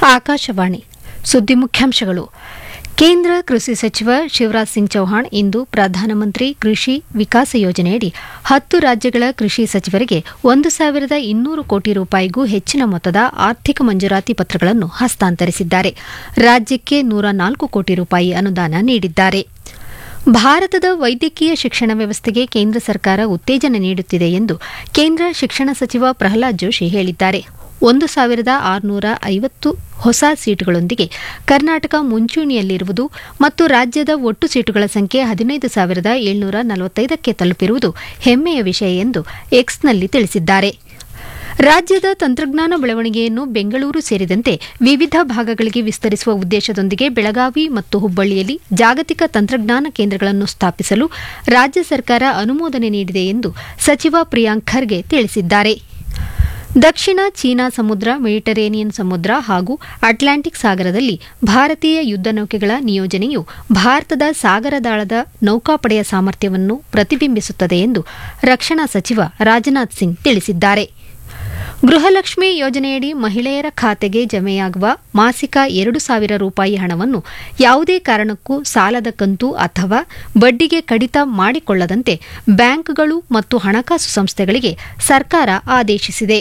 ಆಕಾಶವಾಣಿ ಸುದ್ದಿ ಮುಖ್ಯಾಂಶಗಳು ಕೇಂದ್ರ ಕೃಷಿ ಸಚಿವ ಶಿವರಾಜ್ ಸಿಂಗ್ ಚೌಹಾಣ್ ಇಂದು ಪ್ರಧಾನಮಂತ್ರಿ ಕೃಷಿ ವಿಕಾಸ ಯೋಜನೆಯಡಿ ಹತ್ತು ರಾಜ್ಯಗಳ ಕೃಷಿ ಸಚಿವರಿಗೆ ಒಂದು ಸಾವಿರದ ಇನ್ನೂರು ಕೋಟಿ ರೂಪಾಯಿಗೂ ಹೆಚ್ಚಿನ ಮೊತ್ತದ ಆರ್ಥಿಕ ಮಂಜೂರಾತಿ ಪತ್ರಗಳನ್ನು ಹಸ್ತಾಂತರಿಸಿದ್ದಾರೆ ರಾಜ್ಯಕ್ಕೆ ನೂರ ನಾಲ್ಕು ಕೋಟಿ ರೂಪಾಯಿ ಅನುದಾನ ನೀಡಿದ್ದಾರೆ ಭಾರತದ ವೈದ್ಯಕೀಯ ಶಿಕ್ಷಣ ವ್ಯವಸ್ಥೆಗೆ ಕೇಂದ್ರ ಸರ್ಕಾರ ಉತ್ತೇಜನ ನೀಡುತ್ತಿದೆ ಎಂದು ಕೇಂದ್ರ ಶಿಕ್ಷಣ ಸಚಿವ ಪ್ರಹ್ಲಾದ್ ಜೋಶಿ ಹೇಳಿದ್ದಾರೆ ಒಂದು ಸಾವಿರದ ಆರುನೂರ ಐವತ್ತು ಹೊಸ ಸೀಟುಗಳೊಂದಿಗೆ ಕರ್ನಾಟಕ ಮುಂಚೂಣಿಯಲ್ಲಿರುವುದು ಮತ್ತು ರಾಜ್ಯದ ಒಟ್ಟು ಸೀಟುಗಳ ಸಂಖ್ಯೆ ಹದಿನೈದು ಸಾವಿರದ ಏಳ್ನೂರ ನಲವತ್ತೈದಕ್ಕೆ ತಲುಪಿರುವುದು ಹೆಮ್ಮೆಯ ವಿಷಯ ಎಂದು ಎಕ್ಸ್ನಲ್ಲಿ ತಿಳಿಸಿದ್ದಾರೆ ರಾಜ್ಯದ ತಂತ್ರಜ್ಞಾನ ಬೆಳವಣಿಗೆಯನ್ನು ಬೆಂಗಳೂರು ಸೇರಿದಂತೆ ವಿವಿಧ ಭಾಗಗಳಿಗೆ ವಿಸ್ತರಿಸುವ ಉದ್ದೇಶದೊಂದಿಗೆ ಬೆಳಗಾವಿ ಮತ್ತು ಹುಬ್ಬಳ್ಳಿಯಲ್ಲಿ ಜಾಗತಿಕ ತಂತ್ರಜ್ಞಾನ ಕೇಂದ್ರಗಳನ್ನು ಸ್ಥಾಪಿಸಲು ರಾಜ್ಯ ಸರ್ಕಾರ ಅನುಮೋದನೆ ನೀಡಿದೆ ಎಂದು ಸಚಿವ ಪ್ರಿಯಾಂಕ್ ಖರ್ಗೆ ತಿಳಿಸಿದ್ದಾರೆ ದಕ್ಷಿಣ ಚೀನಾ ಸಮುದ್ರ ಮೆಡಿಟರೇನಿಯನ್ ಸಮುದ್ರ ಹಾಗೂ ಅಟ್ಲಾಂಟಿಕ್ ಸಾಗರದಲ್ಲಿ ಭಾರತೀಯ ಯುದ್ದ ನೌಕೆಗಳ ನಿಯೋಜನೆಯು ಭಾರತದ ಸಾಗರದಾಳದ ನೌಕಾಪಡೆಯ ಸಾಮರ್ಥ್ಯವನ್ನು ಪ್ರತಿಬಿಂಬಿಸುತ್ತದೆ ಎಂದು ರಕ್ಷಣಾ ಸಚಿವ ರಾಜನಾಥ್ ಸಿಂಗ್ ತಿಳಿಸಿದ್ದಾರೆ ಗೃಹಲಕ್ಷ್ಮಿ ಯೋಜನೆಯಡಿ ಮಹಿಳೆಯರ ಖಾತೆಗೆ ಜಮೆಯಾಗುವ ಮಾಸಿಕ ಎರಡು ಸಾವಿರ ರೂಪಾಯಿ ಹಣವನ್ನು ಯಾವುದೇ ಕಾರಣಕ್ಕೂ ಸಾಲದ ಕಂತು ಅಥವಾ ಬಡ್ಡಿಗೆ ಕಡಿತ ಮಾಡಿಕೊಳ್ಳದಂತೆ ಬ್ಯಾಂಕ್ಗಳು ಮತ್ತು ಹಣಕಾಸು ಸಂಸ್ಥೆಗಳಿಗೆ ಸರ್ಕಾರ ಆದೇಶಿಸಿದೆ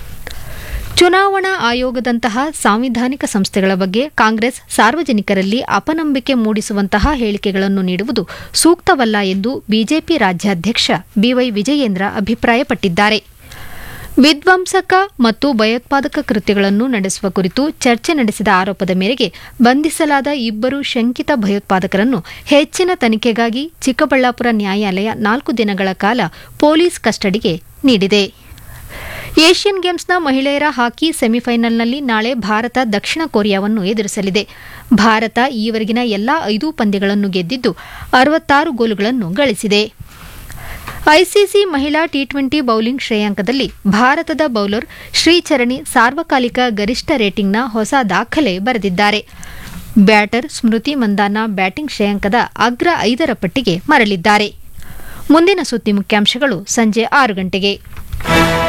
ಚುನಾವಣಾ ಆಯೋಗದಂತಹ ಸಾಂವಿಧಾನಿಕ ಸಂಸ್ಥೆಗಳ ಬಗ್ಗೆ ಕಾಂಗ್ರೆಸ್ ಸಾರ್ವಜನಿಕರಲ್ಲಿ ಅಪನಂಬಿಕೆ ಮೂಡಿಸುವಂತಹ ಹೇಳಿಕೆಗಳನ್ನು ನೀಡುವುದು ಸೂಕ್ತವಲ್ಲ ಎಂದು ಬಿಜೆಪಿ ರಾಜ್ಯಾಧ್ಯಕ್ಷ ಬಿವೈ ವಿಜಯೇಂದ್ರ ಅಭಿಪ್ರಾಯಪಟ್ಟಿದ್ದಾರೆ ವಿಧ್ವಂಸಕ ಮತ್ತು ಭಯೋತ್ಪಾದಕ ಕೃತ್ಯಗಳನ್ನು ನಡೆಸುವ ಕುರಿತು ಚರ್ಚೆ ನಡೆಸಿದ ಆರೋಪದ ಮೇರೆಗೆ ಬಂಧಿಸಲಾದ ಇಬ್ಬರು ಶಂಕಿತ ಭಯೋತ್ಪಾದಕರನ್ನು ಹೆಚ್ಚಿನ ತನಿಖೆಗಾಗಿ ಚಿಕ್ಕಬಳ್ಳಾಪುರ ನ್ಯಾಯಾಲಯ ನಾಲ್ಕು ದಿನಗಳ ಕಾಲ ಪೊಲೀಸ್ ಕಸ್ಟಡಿಗೆ ನೀಡಿದೆ ಏಷ್ಯನ್ ಗೇಮ್ಸ್ನ ಮಹಿಳೆಯರ ಹಾಕಿ ಸೆಮಿಫೈನಲ್ನಲ್ಲಿ ನಾಳೆ ಭಾರತ ದಕ್ಷಿಣ ಕೊರಿಯಾವನ್ನು ಎದುರಿಸಲಿದೆ ಭಾರತ ಈವರೆಗಿನ ಎಲ್ಲಾ ಐದು ಪಂದ್ಯಗಳನ್ನು ಗೆದ್ದಿದ್ದು ಅರವತ್ತಾರು ಗೋಲುಗಳನ್ನು ಗಳಿಸಿದೆ ಐಸಿಸಿ ಮಹಿಳಾ ಟಿ ಟ್ವೆಂಟಿ ಬೌಲಿಂಗ್ ಶ್ರೇಯಾಂಕದಲ್ಲಿ ಭಾರತದ ಬೌಲರ್ ಶ್ರೀಚರಣಿ ಸಾರ್ವಕಾಲಿಕ ಗರಿಷ್ಠ ರೇಟಿಂಗ್ನ ಹೊಸ ದಾಖಲೆ ಬರೆದಿದ್ದಾರೆ ಬ್ಯಾಟರ್ ಸ್ಮೃತಿ ಮಂದಾನ ಬ್ಯಾಟಿಂಗ್ ಶ್ರೇಯಾಂಕದ ಅಗ್ರ ಐದರ ಪಟ್ಟಿಗೆ ಮರಳಿದ್ದಾರೆ ಮುಂದಿನ ಸುದ್ದಿ ಮುಖ್ಯಾಂಶಗಳು ಸಂಜೆ ಆರು ಗಂಟೆಗೆ